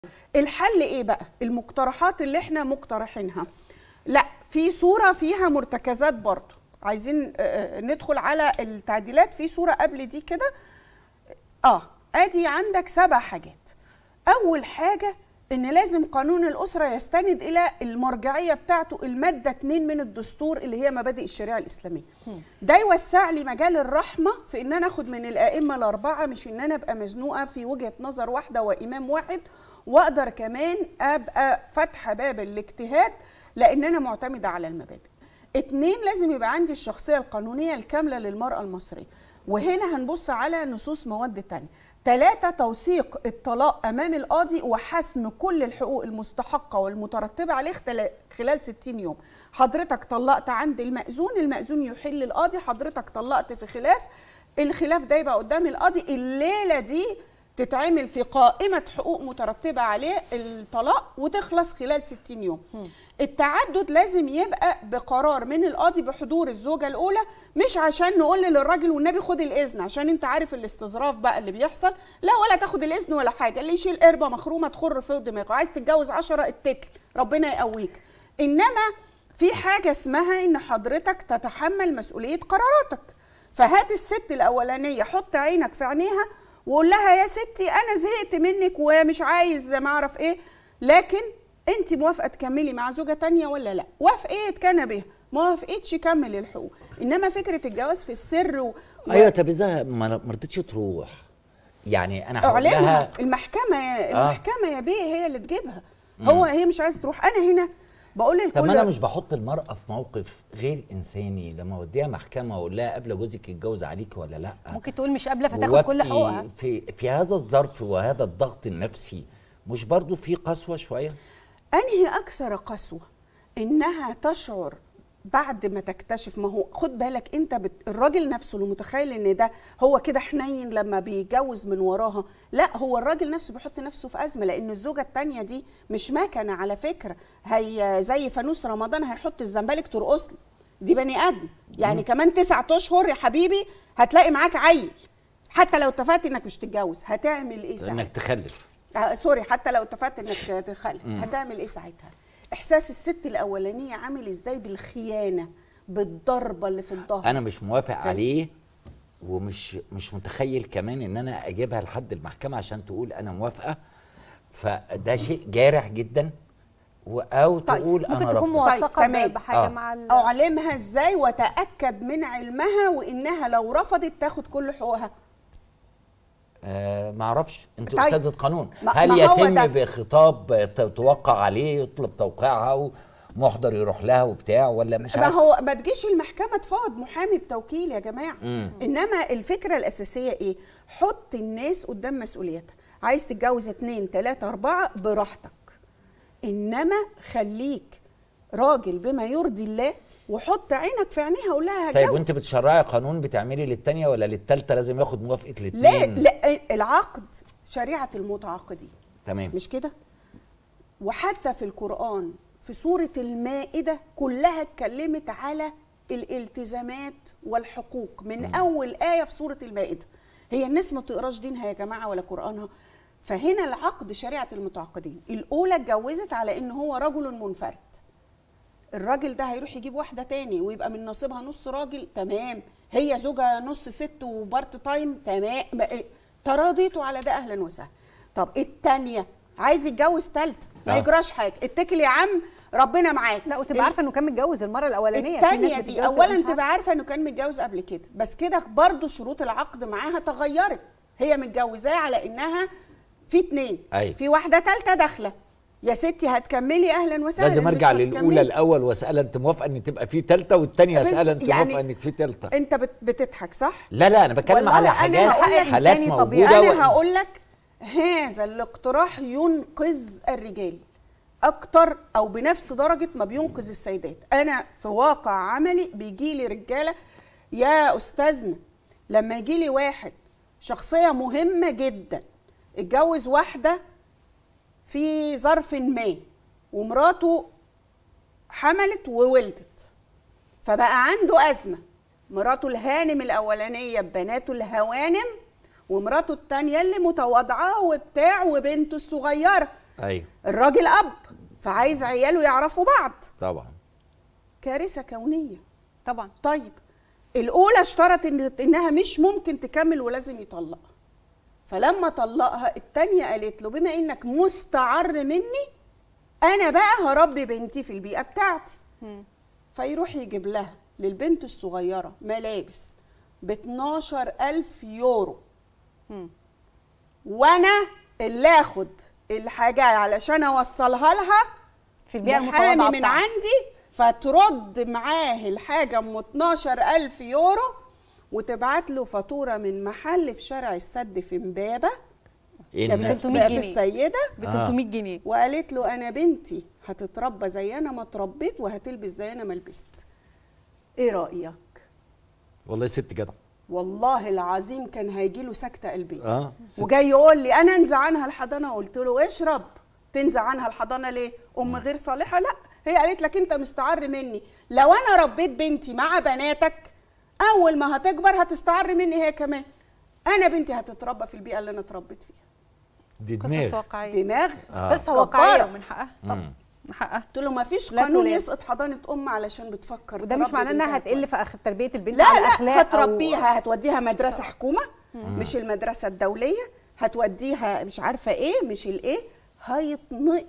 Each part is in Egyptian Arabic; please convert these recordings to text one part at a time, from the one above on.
الحل ايه بقى المقترحات اللي احنا مقترحينها لا في صوره فيها مرتكزات برضو عايزين آه، آه، ندخل على التعديلات في صوره قبل دي كده اه ادي عندك سبع حاجات اول حاجه ان لازم قانون الاسره يستند الى المرجعيه بتاعته الماده 2 من الدستور اللي هي مبادئ الشريعه الاسلاميه ده يوسع لي مجال الرحمه في ان انا اخد من الائمه الاربعه مش ان انا ابقى مزنوقه في وجهه نظر واحده وامام واحد واقدر كمان ابقى فاتحه باب الاجتهاد لان انا معتمده على المبادئ اتنين لازم يبقى عندي الشخصيه القانونيه الكامله للمراه المصريه وهنا هنبص على نصوص مواد تانية ثلاثة توثيق الطلاق أمام القاضي وحسم كل الحقوق المستحقة والمترتبة عليه اختلا- خلال 60 يوم حضرتك طلقت عند المأذون المأذون يحل القاضي حضرتك طلقت في خلاف الخلاف ده يبقى قدام القاضي الليلة دي تتعمل في قائمة حقوق مترتبة عليه الطلاق وتخلص خلال 60 يوم التعدد لازم يبقى بقرار من القاضي بحضور الزوجة الأولى مش عشان نقول للراجل والنبي خد الإذن عشان أنت عارف الاستظراف بقى اللي بيحصل لا ولا تاخد الإذن ولا حاجة اللي يشيل قربة مخرومة تخر في دماغه عايز تتجوز عشرة اتكل ربنا يقويك إنما في حاجة اسمها إن حضرتك تتحمل مسؤولية قراراتك فهات الست الأولانية حط عينك في عينيها وقول لها يا ستي انا زهقت منك ومش عايز ما اعرف ايه لكن انت موافقه تكملي مع زوجه تانية ولا لا وافقت كان بها ما وافقتش كمل الحقوق انما فكره الجواز في السر و... ايوه طب اذا ما ما رضتش تروح يعني انا هقول اعلنها لها المحكمه المحكمه يا بيه هي اللي تجيبها هو هي مش عايزه تروح انا هنا بقول للكل طب ما انا مش بحط المراه في موقف غير انساني لما اوديها محكمه واقول لها قبل جوزك يتجوز عليك ولا لا ممكن تقول مش قابله فتاخد ووافقي كل حقوقها في في هذا الظرف وهذا الضغط النفسي مش برضو في قسوه شويه انهي اكثر قسوه انها تشعر بعد ما تكتشف ما هو خد بالك انت بت... الراجل نفسه اللي متخيل ان ده هو كده حنين لما بيتجوز من وراها لا هو الراجل نفسه بيحط نفسه في ازمه لان الزوجه التانية دي مش مكنه على فكره هي زي فانوس رمضان هيحط الزنبلك ترقص له. دي بني ادم يعني كمان تسعة اشهر يا حبيبي هتلاقي معاك عيل حتى لو اتفقت انك مش تتجوز هتعمل ايه ساعتها انك تخلف آه سوري حتى لو اتفقت انك تخلف هتعمل ايه ساعتها احساس الست الاولانيه عامل ازاي بالخيانه بالضربه اللي في الظهر انا مش موافق فاهم؟ عليه ومش مش متخيل كمان ان انا اجيبها لحد المحكمه عشان تقول انا موافقه فده شيء جارح جدا و- او طيب، تقول ممكن انا تكون رافضه موثقه تمام. ب- بحاجه آه. مع ال... اعلمها ازاي وتاكد من علمها وانها لو رفضت تاخد كل حقوقها آه ما اعرفش انت طيب. استاذه قانون ما- هل ما هو يتم ده. بخطاب ت- توقع عليه يطلب توقيعها ومحضر يروح لها وبتاع ولا مش ما عارف هو ما تجيش المحكمه تفاوض محامي بتوكيل يا جماعه مم. انما الفكره الاساسيه ايه حط الناس قدام مسؤوليتها عايز تتجوز اتنين تلاته اربعه براحتك انما خليك راجل بما يرضي الله وحط عينك في عينيها وقول لها طيب هتجوز. وانت بتشرعي قانون بتعملي للتانية ولا للتالتة لازم ياخد موافقه لا الاثنين لا العقد شريعه المتعاقدين تمام مش كده وحتى في القرآن في سورة المائدة كلها اتكلمت على الالتزامات والحقوق من أول آية في سورة المائدة هي الناس ما بتقراش دينها يا جماعة ولا قرآنها فهنا العقد شريعة المتعاقدين الأولى اتجوزت على إن هو رجل منفرد الراجل ده هيروح يجيب واحدة تاني ويبقى من نصيبها نص راجل تمام هي زوجة نص ست وبارت تايم تمام ما- تراضيته على ده أهلا وسهلا طب التانية عايز يتجوز تالتة ما آه. يجراش حاجة اتكل يا عم ربنا معاك لا وتبقى ال- عارفه انه كان متجوز المره الاولانيه في ناس التانية دي بتتجوز اولا مش تبقى عارفه انه كان متجوز قبل كده بس كده برضو شروط العقد معاها تغيرت هي متجوزاه على انها في اتنين أيوة. في واحده تالتة داخله يا ستي هتكملي اهلا وسهلا لازم مش ارجع هتكملي. للاولى الاول واسالها انت موافقه ان تبقى في تالتة والتانية بس اسالها انت يعني موافقه انك في تالتة انت بت- بتضحك صح لا لا انا بتكلم والله على أنا حاجات هقول لك حالات إنساني موجوده طبيعي. و- انا هقول لك هذا الاقتراح ينقذ الرجال اكتر او بنفس درجه ما بينقذ السيدات انا في واقع عملي بيجي لي رجاله يا استاذنا لما يجي لي واحد شخصيه مهمه جدا اتجوز واحده في ظرف ما ومراته حملت وولدت فبقى عنده أزمة مراته الهانم الأولانية ببناته الهوانم ومراته التانية اللي متواضعة وبتاع وبنته الصغيرة ايوه الراجل اب فعايز عياله يعرفوا بعض طبعا كارثه كونيه طبعا طيب الاولى اشترط إن انها مش ممكن تكمل ولازم يطلقها فلما طلقها التانية قالت له بما انك مستعر مني انا بقى هربي بنتي في البيئه بتاعتي فيروح يجيب لها للبنت الصغيره ملابس ب 12000 يورو وانا اللي اخد الحاجه علشان اوصلها لها في البيئه محامي المتواضعه من بتاعتك. عندي فترد معاه الحاجه ام 12000 يورو وتبعت له فاتوره من محل في شارع السد في امبابه ايه ده الناس؟ في 300 في جنيه. السيده ب 300 جنيه وقالت له انا بنتي هتتربى زي انا ما اتربيت وهتلبس زي انا ما لبست ايه رايك والله ست جدع والله العظيم كان هيجي له سكته قلبيه اه وجاي يقول لي انا انزع عنها الحضانه قلت له اشرب تنزع عنها الحضانه ليه ام غير صالحه لا هي قالت لك انت مستعر مني لو انا ربيت بنتي مع بناتك اول ما هتكبر هتستعر مني هي كمان انا بنتي هتتربى في البيئه اللي انا اتربيت فيها دي قصص دماغ واقعيه دماغ قصه جبارة. واقعيه ومن حقها طبعا مم. من حقها قلت له ما فيش لا قانون تلام. يسقط حضانه ام علشان بتفكر وده مش تربي معناه انها بنتها هتقل في كويس. اخر تربيه البنت لا على لا الاخلاق أو- هتربيها هتوديها مدرسه حكومه مش المدرسه الدوليه هتوديها مش عارفه ايه مش الايه هيتنقط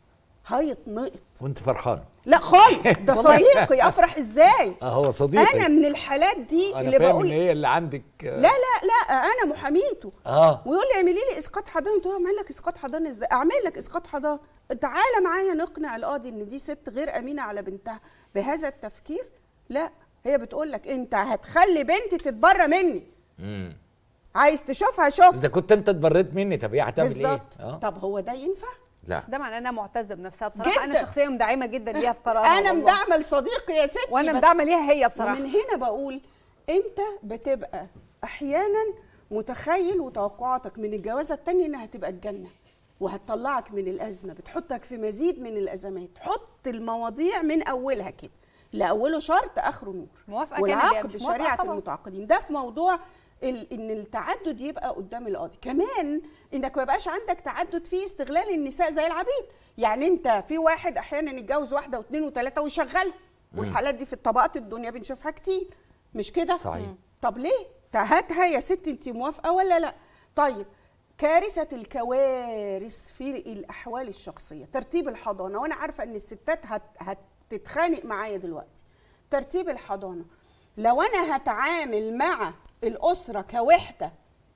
هيتنقط وانت فرحان لا خالص ده صديقي افرح ازاي اه هو صديقي انا من الحالات دي انا اللي فاهم بقول ان هي اللي عندك لا لا لا انا محاميته اه ويقول لي اعملي لي اسقاط حضانه قلت له اعمل لك اسقاط حضانه ازاي اعمل لك اسقاط حضانه تعالى معايا نقنع القاضي ان دي ست غير امينه على بنتها بهذا التفكير لا هي بتقول لك انت هتخلي بنتي تتبرى مني امم عايز تشوفها شوف اذا كنت انت اتبريت مني طب هي هتعمل ايه بالظبط اه طب هو ده ينفع لا بس ده معناه انها معتزه بنفسها بصراحه انا جداً. شخصيا مدعمه جدا ليها في قرارها انا والله. مدعمه لصديقي يا ستي وانا بس مدعمه ليها هي بصراحه ومن هنا بقول انت بتبقى احيانا متخيل وتوقعاتك من الجوازه التانية انها هتبقى الجنه وهتطلعك من الازمه بتحطك في مزيد من الازمات حط المواضيع من اولها كده لاوله شرط اخره نور موافقة كده والعقد مش موافقة شريعه خلاص. المتعاقدين ده في موضوع ال- ان التعدد يبقى قدام القاضي كمان انك ما يبقاش عندك تعدد فيه استغلال النساء زي العبيد يعني انت في واحد احيانا يتجوز واحده واثنين وثلاثه ويشغلهم والحالات دي في الطبقات الدنيا بنشوفها كتير مش كده صحيح. مم. طب ليه هاتها يا ست انت موافقه ولا لا طيب كارثه الكوارث في الاحوال الشخصيه ترتيب الحضانه وانا عارفه ان الستات هت هتتخانق معايا دلوقتي ترتيب الحضانه لو انا هتعامل مع الاسره كوحده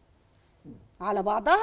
على بعضها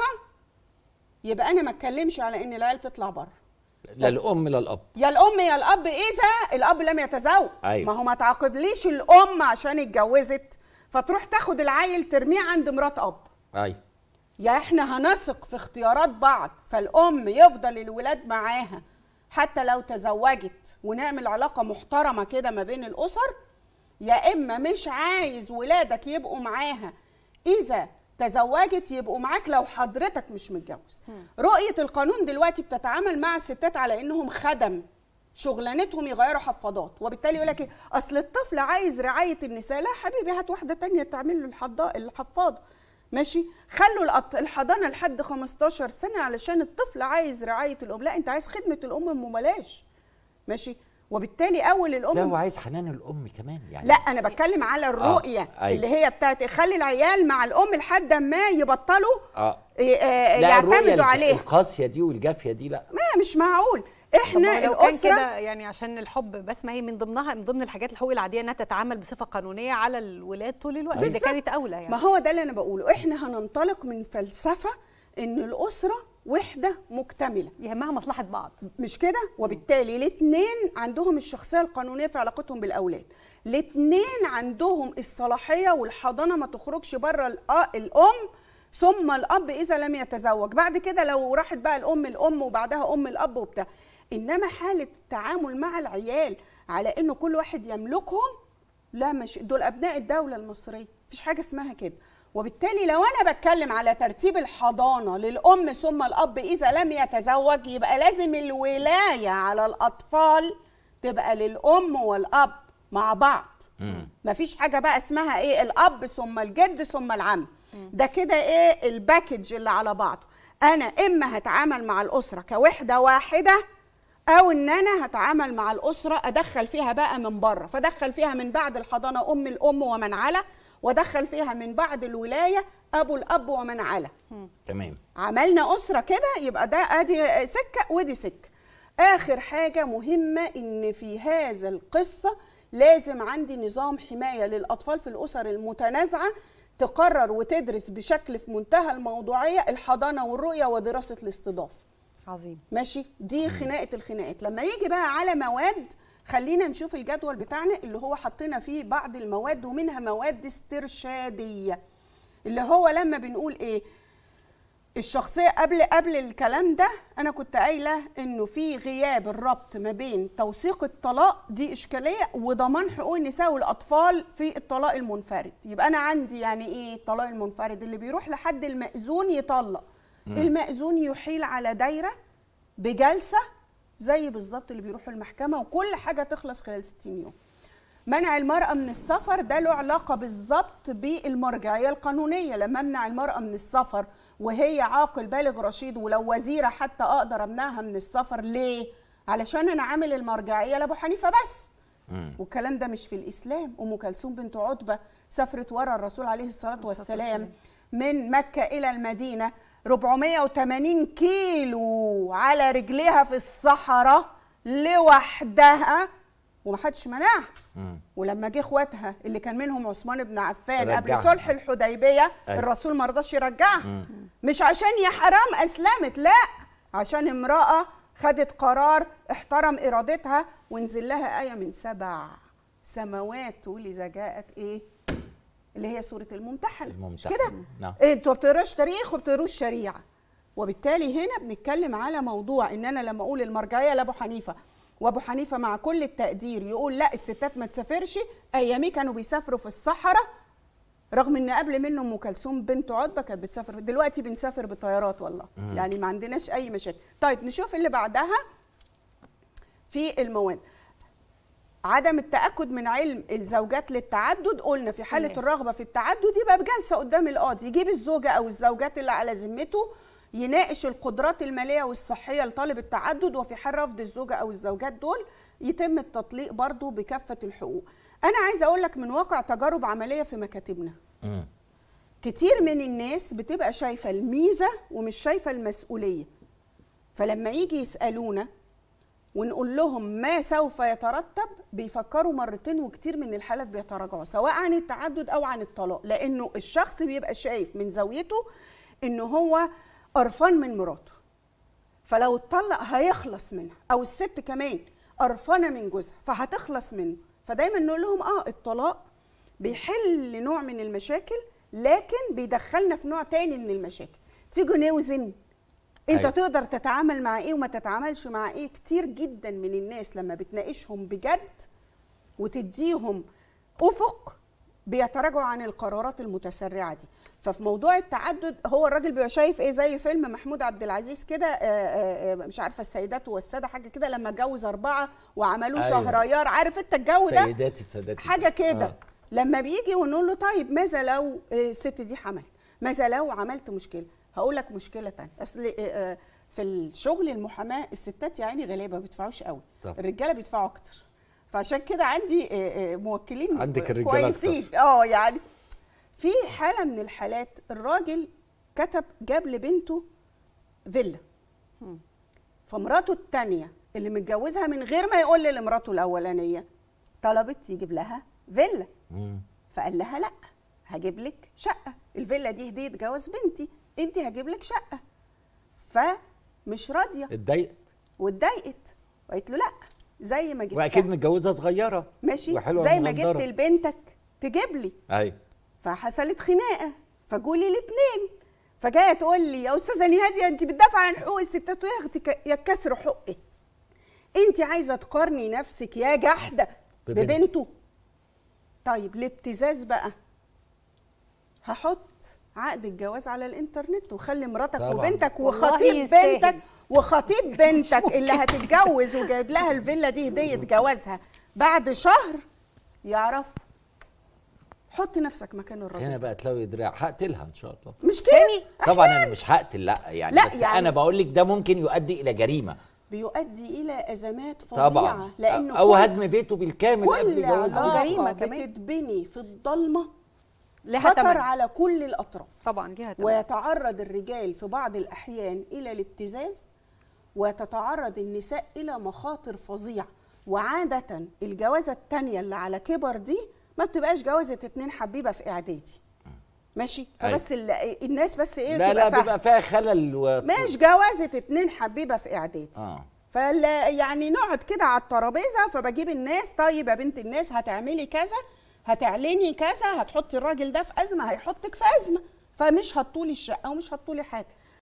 يبقى انا ما اتكلمش على ان العيال تطلع بره لا الام لا الاب يا الام يا الاب اذا الاب لم يتزوج أيوة. ما هو ما تعاقبليش الام عشان اتجوزت فتروح تاخد العيل ترميه عند مرات اب اي يا احنا هنثق في اختيارات بعض فالام يفضل الولاد معاها حتى لو تزوجت ونعمل علاقه محترمه كده ما بين الاسر يا اما مش عايز ولادك يبقوا معاها اذا تزوجت يبقوا معاك لو حضرتك مش متجوز رؤيه القانون دلوقتي بتتعامل مع الستات على انهم خدم شغلانتهم يغيروا حفاضات وبالتالي يقول لك إيه؟ اصل الطفل عايز رعايه النساء لا حبيبي هات واحده تانية تعمل له الحضا- الحفاضه ماشي خلوا الأط- الحضانه لحد 15 سنه علشان الطفل عايز رعايه الام لا انت عايز خدمه الام ببلاش ماشي وبالتالي اول الام لا هو عايز حنان الام كمان يعني لا انا بتكلم على الرؤيه آه، أيوة. اللي هي بتاعت خلي العيال مع الام لحد ما يبطلوا اه إيه، آه، لا الرؤية يعتمدوا الق- عليها القاسيه دي والجافيه دي لا ما مش معقول طب احنا ما لو كان الاسره كده يعني عشان الحب بس ما هي من ضمنها من ضمن الحاجات الحقوق العاديه انها تتعامل بصفه قانونيه على الولاد طول الوقت ده بالظبط. كانت اولى ما يعني هو ده اللي انا بقوله احنا هننطلق من فلسفه ان الاسره وحده مكتمله يهمها مصلحه بعض مش كده وبالتالي الاثنين عندهم الشخصيه القانونيه في علاقتهم بالاولاد الاثنين عندهم الصلاحيه والحضانه ما تخرجش بره الأ- الام ثم الاب اذا لم يتزوج بعد كده لو راحت بقى الام الام وبعدها ام الاب وبتاع انما حاله التعامل مع العيال على انه كل واحد يملكهم لا مش دول ابناء الدوله المصريه مفيش حاجه اسمها كده وبالتالي لو انا بتكلم على ترتيب الحضانه للام ثم الاب اذا لم يتزوج يبقى لازم الولايه على الاطفال تبقى للام والاب مع بعض مفيش حاجه بقى اسمها ايه الاب ثم الجد ثم العم ده كده ايه الباكج اللي على بعضه انا اما هتعامل مع الاسره كوحده واحده او ان انا هتعامل مع الاسره ادخل فيها بقى من بره فادخل فيها من بعد الحضانه ام الام ومن على وادخل فيها من بعد الولايه ابو الاب ومن على تمام عملنا اسره كده يبقى ده ادي سكه ودي سكه اخر حاجه مهمه ان في هذا القصه لازم عندي نظام حمايه للاطفال في الاسر المتنازعه تقرر وتدرس بشكل في منتهى الموضوعيه الحضانه والرؤيه ودراسه الاستضافه عظيم ماشي دي خناقه الخناقات لما يجي بقى على مواد خلينا نشوف الجدول بتاعنا اللي هو حطينا فيه بعض المواد ومنها مواد استرشاديه اللي هو لما بنقول ايه الشخصيه قبل قبل الكلام ده انا كنت قايله انه في غياب الربط ما بين توثيق الطلاق دي اشكاليه وضمان حقوق النساء والاطفال في الطلاق المنفرد يبقى انا عندي يعني ايه الطلاق المنفرد اللي بيروح لحد المأذون يطلق المأذون يحيل على دايره بجلسه زي بالظبط اللي بيروحوا المحكمه وكل حاجه تخلص خلال 60 يوم منع المرأة من السفر ده له علاقة بالظبط بالمرجعية القانونية لما امنع المرأة من السفر وهي عاقل بالغ رشيد ولو وزيرة حتى أقدر أمنعها من السفر ليه؟ علشان أنا عامل المرجعية لأبو حنيفة بس مم. والكلام ده مش في الإسلام أم كلثوم بنت عتبة سافرت ورا الرسول عليه الصلاة الصلاة والسلام والسلام. من مكة إلى المدينة 480 كيلو على رجليها في الصحراء لوحدها ومحدش منعها مم. ولما جه اخواتها اللي كان منهم عثمان بن عفان قبل رجعها. صلح الحديبيه أيوة. الرسول ما رضاش يرجعها مم. مش عشان يا حرام اسلمت لا عشان امراه خدت قرار احترم ارادتها ونزل لها ايه من سبع سماوات تقول اذا جاءت ايه اللي هي سوره الممتحنه مش الممتحنة. كده نعم. إيه انتوا ما بتقروش تاريخ وبتقروش شريعه وبالتالي هنا بنتكلم على موضوع ان انا لما اقول المرجعيه لابو حنيفه وابو حنيفه مع كل التقدير يقول لا الستات ما تسافرش ايامي كانوا بيسافروا في الصحراء رغم ان قبل منه ام كلثوم بنت عتبه كانت بتسافر دلوقتي بنسافر بطيارات والله مم. يعني ما عندناش اي مشاكل طيب نشوف اللي بعدها في المواد عدم التاكد من علم الزوجات للتعدد قلنا في حاله تمام. الرغبه في التعدد يبقى بجلسه قدام القاضي يجيب الزوجه او الزوجات اللي على ذمته يناقش القدرات الماليه والصحيه لطالب التعدد وفي حال رفض الزوجه او الزوجات دول يتم التطليق برضه بكافه الحقوق انا عايزه اقول لك من واقع تجارب عمليه في مكاتبنا مم. كتير من الناس بتبقى شايفه الميزه ومش شايفه المسؤوليه فلما يجي يسالونا ونقول لهم ما سوف يترتب بيفكروا مرتين وكتير من الحالات بيتراجعوا سواء عن التعدد او عن الطلاق لانه الشخص بيبقى شايف من زاويته انه هو قرفان من مراته فلو اتطلق هيخلص منها او الست كمان قرفانه من جوزها فهتخلص منه فدايما نقول لهم اه الطلاق بيحل نوع من المشاكل لكن بيدخلنا في نوع تاني من المشاكل تيجوا نوزن انت أيوة. تقدر تتعامل مع ايه وما تتعاملش مع ايه كتير جدا من الناس لما بتناقشهم بجد وتديهم افق بيتراجعوا عن القرارات المتسرعه دي ففي موضوع التعدد هو الراجل بيبقى شايف ايه زي فيلم محمود عبد العزيز كده آه، آه، آه، مش عارفه السيدات والساده حاجه كده لما اتجوز اربعه وعملوه أيوة. شهريار عارف انت الجو ده سيداتي سادتي حاجه كده آه. لما بيجي ونقول له طيب ماذا لو آه، الست دي حملت ماذا لو عملت مشكله هقول لك مشكله تانية اصل آه، آه، في الشغل المحاماه الستات يا عيني غلابه ما بيدفعوش قوي طب. الرجاله بيدفعوا اكتر فعشان كده عندي آه، آه، موكلين عندك الرجالة كويسين اه يعني في حاله من الحالات الراجل كتب جاب لبنته فيلا فمراته التانية اللي متجوزها من غير ما يقول لمراته الاولانيه طلبت يجيب لها فيلا مم. فقال لها لا هجيب لك شقه الفيلا دي هديه جواز بنتي انت هجيب لك شقه فمش راضيه اتضايقت واتضايقت وقالت له لا زي ما جبت واكيد متجوزه صغيره ماشي وحلوة زي ما ومغندرة. جبت لبنتك تجيب لي ايوه فحصلت خناقه فجولي الاثنين فجايه تقول لي يا استاذه نهاديه انت بتدافع عن حقوق الستات ويا اختي ك- يا كسر حقك انت عايزه تقارني نفسك يا جحده ببنت. ببنته طيب الابتزاز بقى هحط عقد الجواز على الانترنت وخلي مراتك طبعاً. وبنتك والله وخطيب يستاهل. بنتك وخطيب بنتك اللي هتتجوز وجايب لها الفيلا دي هديه جوازها بعد شهر يعرف حط نفسك مكان الراجل هنا ده. بقى تلاقي دراع هقتلها ان شاء الله مش كده تاني؟ طبعا انا مش هقتل لا يعني لا، بس يعني- انا بقول لك ده ممكن يؤدي الى جريمه بيؤدي الى ازمات فظيعه طبعا لانه او كل- هدم بيته بالكامل قبل كل جواز أو علاقه جريمة كمان. بتتبني في الضلمه لها خطر تمن على كل الاطراف طبعا ليها تمن ويتعرض الرجال في بعض الأحيان إلى الابتزاز وتتعرض النساء إلى مخاطر فظيعة وعادة الجوازة التانية اللي على كبر دي ما بتبقاش جوازة اتنين حبيبة في إعدادي ماشي أيوة. فبس ال- الناس بس ايه لا لا تبقى فاهمة. بيبقى فيها خلل و... مش جوازة اتنين حبيبة في إعدادي اه فلا يعني نقعد كده على الترابيزه فبجيب الناس طيب يا بنت الناس هتعملي كذا هتعلني كذا هتحطي الراجل ده في ازمه هيحطك في ازمه فمش هتطولي الشقه ومش هتطولي حاجه